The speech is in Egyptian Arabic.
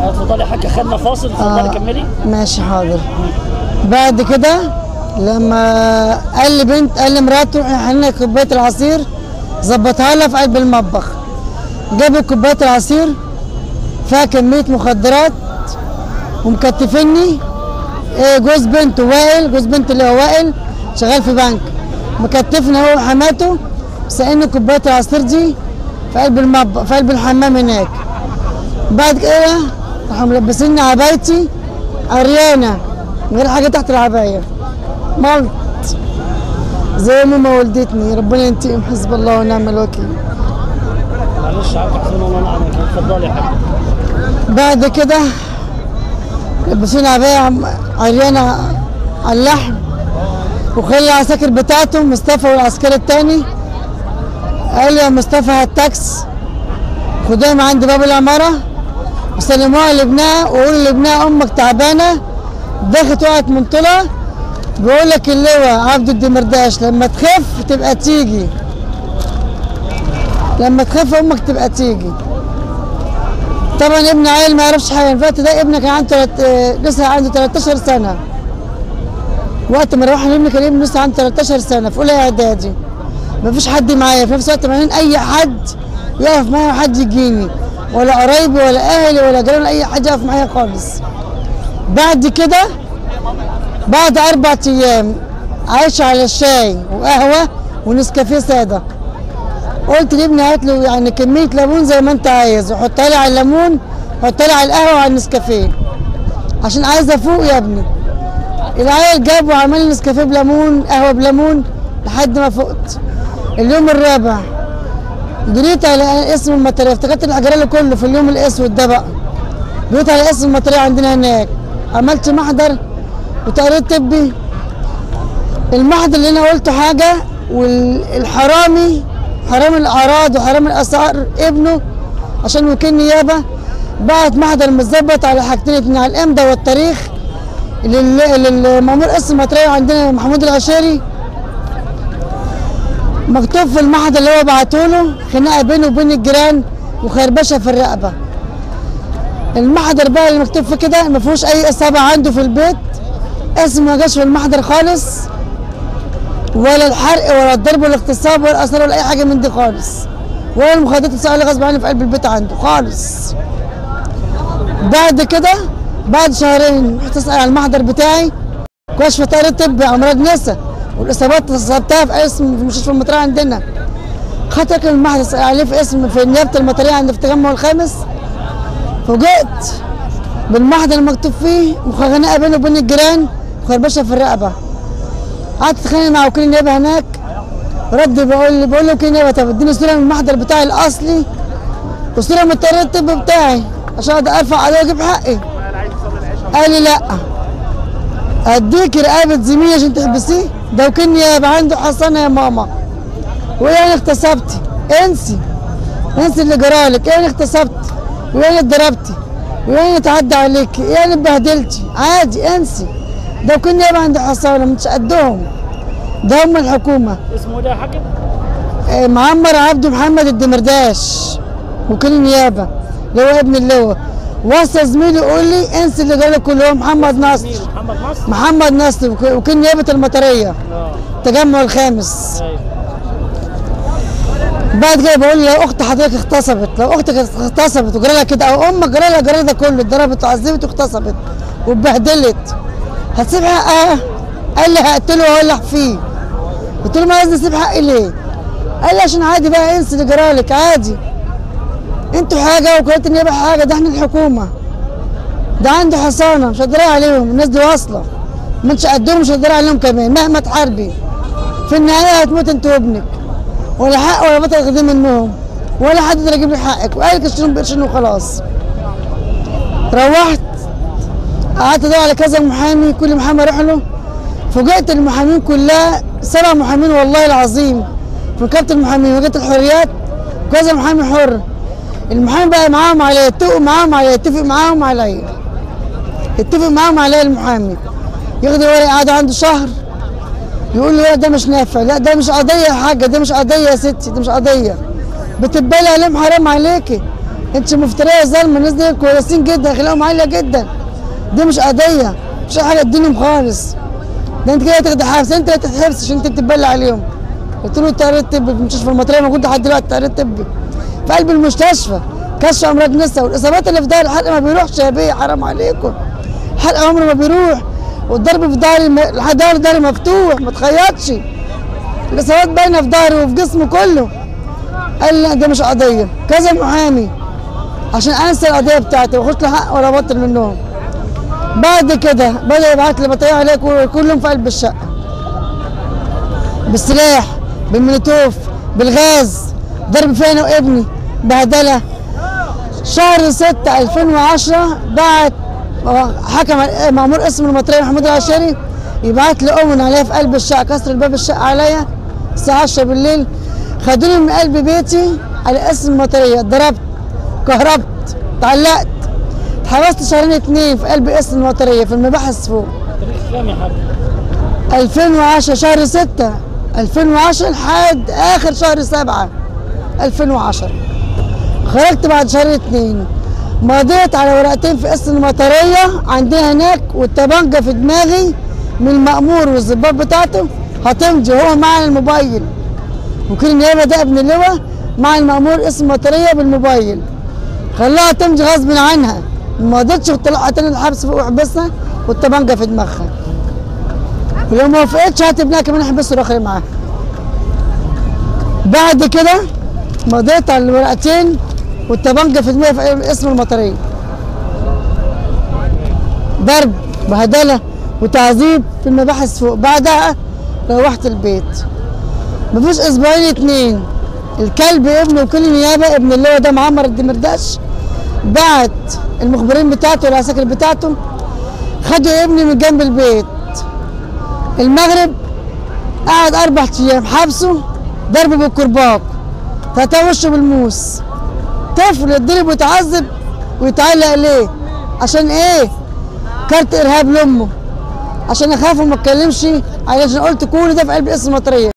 اتفضلي يا حاجه خدنا فاصل اتفضلي كملي ماشي حاضر بعد كده لما قال لي بنت قال لي مراته احنا كوبايه العصير ظبطها لها في قلب المطبخ جاب كوبايه العصير فيها كميه مخدرات ومكتفني إيه جوز بنته وائل جوز بنت اللي هو وائل شغال في بنك مكتفني هو وحماته سقيني كوبايه العصير دي في قلب المطبخ في قلب الحمام هناك بعد كده راحوا ملبسيني عبايتي عريانه من غير حاجه تحت العبايه ملط زي ماما والدتني ربنا ينتقم حسب الله ونعم الوكيل معلش يا حاجه حسين الله ينعمك اتفضلي يا حاجه بعد كده لبسوني عباية عم- عريانة على اللحم وخلي العساكر بتاعته مصطفى والعسكري التاني قال لي يا مصطفى هات تاكس خدوهم عند باب العمارة وسلموها لابنها وقولوا لابنها امك تعبانة دخلت وقعت من طولها بيقول لك اللواء عبد الدمرداش لما تخف تبقى تيجي لما تخف امك تبقى تيجي طبعا ابن عيل ما يعرفش حاجه الوقت ده ابني كان عنده تلت... آه، لسه عنده 13 سنه وقت ما روحنا ابني كان ابني لسه عنده 13 سنه في اولى اعدادي ما فيش حد معايا في نفس الوقت معنين اي حد يقف معايا حد يجيني ولا قرايبي ولا اهلي ولا جيران اي حد يقف معايا خالص بعد كده بعد اربع ايام عايشه على الشاي وقهوه ونسكافيه ساده قلت لابني هات له يعني كميه ليمون زي ما انت عايز وحطها لي على الليمون حطها لي على القهوه وعلى النسكافيه عشان عايز افوق يا ابني العيل جاب وعمل لي نسكافيه بليمون قهوه بليمون لحد ما فقت اليوم الرابع جريت على اسم المطريه افتكرت الحجرالي كله في اليوم الاسود ده بقى جريت على اسم المطريه عندنا هناك عملت محضر وتقرير طبي المحضر اللي انا قلته حاجه والحرامي حرام الاعراض وحرام الاسعار ابنه عشان وكيل نيابه بعت محضر متظبط على حاجتين اتنين على الامضه والتاريخ لل- للمأمور اسم المطريه عندنا محمود العشيري مكتوب في المحضر اللي هو بعته له خناقه بينه وبين الجيران وخربشه في الرقبه المحضر بقى اللي مكتوب فيه كده ما فيهوش اي اصابه عنده في البيت اسمه ما جاش في المحضر خالص ولا الحرق ولا الضرب ولا الاغتصاب ولا الاثار ولا اي حاجه من دي خالص ولا المخدرات اللي غصب عني في قلب البيت عنده خالص بعد كده بعد شهرين رحت اسال على المحضر بتاعي كشف طارئ طبي امراض نسا والاصابات اصابتها في اسم في مستشفى المطريه عندنا خدت المحضر اسال عليه في اسم في نيابه المطريه عند في التجمع الخامس فوجئت بالمحضر المكتوب فيه مخانقه بينه وبين الجيران وخربشه في الرقبه قعدت اتخانق مع وكيل النيابه هناك رد بقول لي بقول له وكيل النيابه طب اديني صوره من المحضر بتاعي الاصلي وصوره من التقرير الطبي بتاعي عشان اقدر ارفع عليه واجيب حقي قال لي لا اديك رقابه زميلي عشان تحبسيه ده وكيل نيابه عنده حصانه يا ماما وايه اغتصبتي انسي انسي اللي جرالك ايه اللي اغتصبتي وايه اللي اتضربتي وايه اللي اتعدى عليكي ايه اللي اتبهدلتي عادي انسي ده وكيل نيابه عنده حصانه مش قدهم ده هم الحكومه اسمه ده يا حاج آه، معمر عبد محمد الدمرداش وكيل النيابه اللي هو ابن اللواء وصل زميلي يقول لي انسى اللي جالك كله هو محمد نصر محمد نصر محمد نصر وك- وكيل نيابه المطريه اه التجمع الخامس ايوه بعد كده بقول لو اخت حضرتك اغتصبت لو اختك اغتصبت وجرى لها كده او امك جرى لها جرى ده كله اتضربت وعذبت واغتصبت واتبهدلت هتسيب حقها؟ قال لي هقتله واولع فيه قلت له ما عايز اسيب حقي ليه؟ قال لي عشان عادي بقى انسى اللي جرى لك عادي انتوا حاجه وكاله النيابه حاجه ده احنا الحكومه ده عنده حصانه مش هتدري عليهم الناس دي واصله مش قدهم مش هتدري عليهم كمان مهما تحاربي في النهايه هتموت انت وابنك ولا حق ولا بطل غدي منهم ولا حد يقدر يجيب لي حقك وقال لك اشترون بقرشين وخلاص روحت قعدت ادور على كذا محامي كل محامي اروح له فوجئت المحامين كلها سبع محامين والله العظيم في نقابه المحامين وجدت الحريات كذا محامي حر المحامي بقى معاهم عليا يتفق معاهم عليا يتفق معاهم عليا يتفق معاهم عليا المحامي ياخد الورق قعد عنده شهر يقول لي لا ده مش نافع لا ده مش قضيه يا حاجه ده مش قضيه يا ستي ده مش قضيه بتبالي عليهم حرام عليكي انت مفتريه ظالمه الناس دي كويسين جدا اخلاقهم عاليه جدا دي مش قضيه مش حاجه تدينهم خالص ده انت كده تاخد حبس انت اللي تتحبس عشان انت بتبلع عليهم قلت له التقرير الطبي في مستشفى المطريه موجود لحد دلوقتي التقرير الطبي في قلب المستشفى كشف امراض نسا والاصابات اللي في ظهر الحلقه ما بيروحش يا بيه حرام عليكم الحلقه عمره ما بيروح والضرب في ظهري م- لحد ظهري ظهري مفتوح ما تخيطش الاصابات باينه في ظهري وفي جسمه كله قال لي لا ده مش قضيه كذا محامي عشان انسى القضيه بتاعتي واخش لحق ولا بطل منهم بعد كده بدا يبعت لي بطاريه عليه كل- كلهم في قلب الشقه بالسلاح بالمولوتوف بالغاز ضرب فيا انا وابني بهدله شهر 6 2010 بعت حكم مأمور اسم المطريه محمود العشيري يبعت لي امن عليا في قلب الشقه كسر الباب الشقه عليا الساعه 10 بالليل خدوني من قلب بيتي على اسم المطريه ضربت كهربت اتعلقت اتحبست شهرين اتنين في قلب اسم المطريه في المباحث فوق تاريخ كام يا حاج 2010 شهر 6 2010 لحد اخر شهر 7 2010 خرجت بعد شهر اتنين مضيت على ورقتين في قسم المطرية عندنا هناك والطبنجة في دماغي من المأمور والظباط بتاعته هتمضي هو معنا الموبايل وكيل النيابة ده ابن اللواء مع المأمور اسم المطرية بالموبايل خلاها تمضي غصب عنها ما قدرتش طلعت تاني الحبس فوق وحبسها والطبنجة في دماغها ولو ما وافقتش هات ابنها كمان احبسه الاخر معاها بعد كده مضيت على الورقتين والطبنجة في دماغي في اسم المطرية ضرب بهدلة وتعذيب في المباحث فوق بعدها روحت البيت مفيش اسبوعين اتنين الكلب ابنه وكل النيابة ابن اللي هو ده معمر الدمرداش بعت المخبرين بتاعته والعساكر بتاعته خدوا ابني من جنب البيت المغرب قعد اربع ايام حبسه ضرب بالكرباج فتاه وشه بالموس طفل يتضرب ويتعذب ويتعلق ليه عشان ايه كارت ارهاب لامه عشان اخاف وما اتكلمش عشان قلت كل ده في قلب اسم مطريه